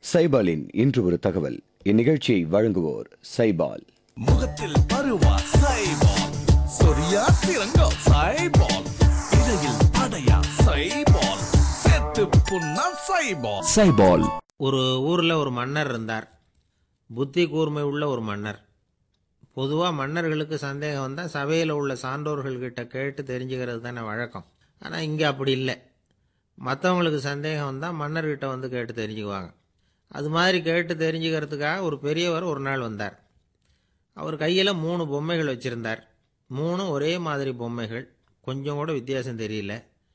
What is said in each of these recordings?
சைபாலின் இன்று ஒரு தகவல் இந்நிகழ்ச்சியை வழங்குவோர் சைபால் முகத்தில் பருவா சைபால் சொரியா சிறங்கோ சைபால் இடையில் அடையா சைபால் செத்து புண்ணா சைபால் சைபால் ஒரு ஊரில் ஒரு மன்னர் இருந்தார் புத்தி கூர்மை உள்ள ஒரு மன்னர் பொதுவாக மன்னர்களுக்கு சந்தேகம் வந்தால் சபையில் உள்ள சான்றோர்கள்கிட்ட கேட்டு தெரிஞ்சுக்கிறது தானே வழக்கம் ஆனால் இங்கே அப்படி இல்லை மற்றவங்களுக்கு சந்தேகம் வந்தால் மன்னர்கிட்ட வந்து கேட்டு தெரிஞ்சுக்குவாங்க அது மாதிரி கேட்டு தெரிஞ்சுக்கிறதுக்காக ஒரு பெரியவர் ஒரு நாள் வந்தார் அவர் கையில் மூணு பொம்மைகள் வச்சுருந்தார் மூணும் ஒரே மாதிரி பொம்மைகள் கொஞ்சம் கூட வித்தியாசம் தெரியல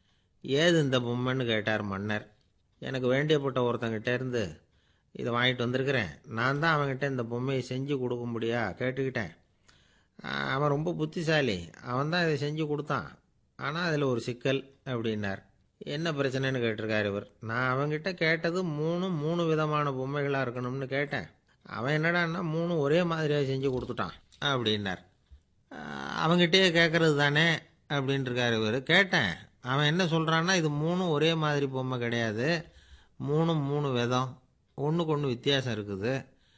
ஏது இந்த பொம்மைன்னு கேட்டார் மன்னர் எனக்கு வேண்டியப்பட்ட ஒருத்தங்கிட்ட இருந்து இதை வாங்கிட்டு வந்திருக்கிறேன் நான் தான் அவன்கிட்ட இந்த பொம்மையை செஞ்சு கொடுக்க முடியா கேட்டுக்கிட்டேன் ஆஹ், அவன் ரொம்ப புத்திசாலி அவன் தான் இதை செஞ்சு கொடுத்தான் ஆனால் அதில் ஒரு சிக்கல் அப்படின்னார் என்ன பிரச்சனைன்னு கேட்டிருக்காரு இவர் நான் அவன்கிட்ட கேட்டது மூணு மூணு விதமான பொம்மைகளாக இருக்கணும்னு கேட்டேன் அவன் என்னடான்னா மூணு ஒரே மாதிரியாக செஞ்சு கொடுத்துட்டான் அப்படின்னார் ஆஹ், அவன்கிட்டயே கேட்கறது தானே அப்படின்ட்டுருக்காரு இவர் கேட்டேன் அவன் என்ன சொல்கிறான்னா இது மூணும் ஒரே மாதிரி பொம்மை கிடையாது மூணும் மூணு விதம் ஒன்றுக்கு ஒன்று வித்தியாசம் இருக்குது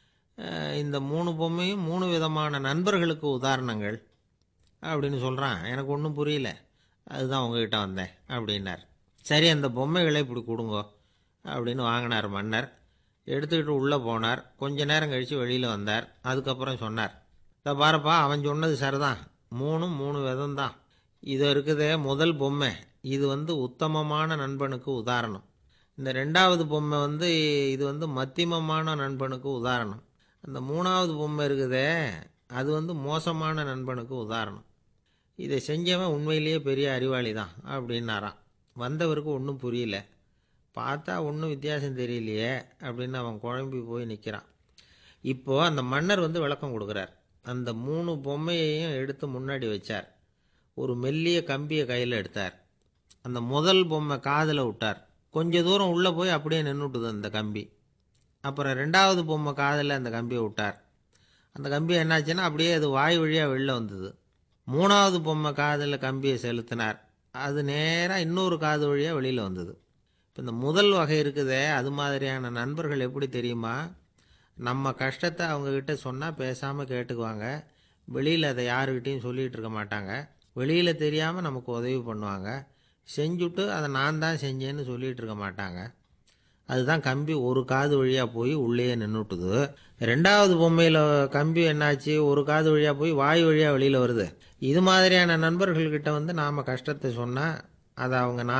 ஆஹ், இந்த மூணு பொம்மையும் மூணு விதமான நண்பர்களுக்கு உதாரணங்கள் அப்படின்னு சொல்கிறான் எனக்கு ஒன்றும் புரியல அதுதான் உங்ககிட்ட வந்தேன் அப்படின்னார் சரி அந்த பொம்மைகளை இப்படி கொடுங்கோ அப்படின்னு வாங்கினார் மன்னர் எடுத்துக்கிட்டு உள்ளே போனார் கொஞ்ச நேரம் கழித்து வெளியில் வந்தார் அதுக்கப்புறம் சொன்னார் இதை பாருப்பா அவன் சொன்னது சரிதான் மூணும் மூணு விதம் தான் இது இருக்குதே முதல் பொம்மை இது வந்து உத்தமமான நண்பனுக்கு உதாரணம் இந்த ரெண்டாவது பொம்மை வந்து இது வந்து மத்தியமமான நண்பனுக்கு உதாரணம் அந்த மூணாவது பொம்மை இருக்குதே அது வந்து மோசமான நண்பனுக்கு உதாரணம் இதை செஞ்சவன் உண்மையிலேயே பெரிய அறிவாளி தான் அப்படின்னாராம் வந்தவருக்கு ஒன்றும் புரியல பார்த்தா ஒன்றும் வித்தியாசம் தெரியலையே அப்படின்னு அவன் குழம்பி போய் நிற்கிறான் இப்போது அந்த மன்னர் வந்து விளக்கம் கொடுக்குறார் அந்த மூணு பொம்மையையும் எடுத்து முன்னாடி வச்சார் ஒரு மெல்லிய கம்பியை கையில் எடுத்தார் அந்த முதல் பொம்மை காதில் விட்டார் கொஞ்ச தூரம் உள்ளே போய் அப்படியே நின்றுட்டுது அந்த கம்பி அப்புறம் ரெண்டாவது பொம்மை காதில் அந்த கம்பியை விட்டார் அந்த கம்பி என்னாச்சுன்னா அப்படியே அது வாய் வழியாக வெளில வந்தது மூணாவது பொம்மை காதில் கம்பியை செலுத்தினார் அது நேராக இன்னொரு காது வழியாக வெளியில் வந்தது இப்போ இந்த முதல் வகை இருக்குதே அது மாதிரியான நண்பர்கள் எப்படி தெரியுமா நம்ம கஷ்டத்தை அவங்கக்கிட்ட சொன்னால் பேசாமல் கேட்டுக்குவாங்க வெளியில் அதை யாருக்கிட்டையும் சொல்லிகிட்டு இருக்க மாட்டாங்க வெளியில் தெரியாமல் நமக்கு உதவி பண்ணுவாங்க செஞ்சுட்டு அதை நான் தான் செஞ்சேன்னு சொல்லிகிட்டு இருக்க மாட்டாங்க அதுதான் கம்பி ஒரு காது வழியாக போய் உள்ளேயே நின்றுட்டுது ரெண்டாவது பொம்மையில் கம்பி என்னாச்சு ஒரு காது வழியாக போய் வாய் வழியாக வெளியில் வருது இது மாதிரியான நண்பர்கள்கிட்ட வந்து நாம் கஷ்டத்தை சொன்னால் அதை அவங்க நாலு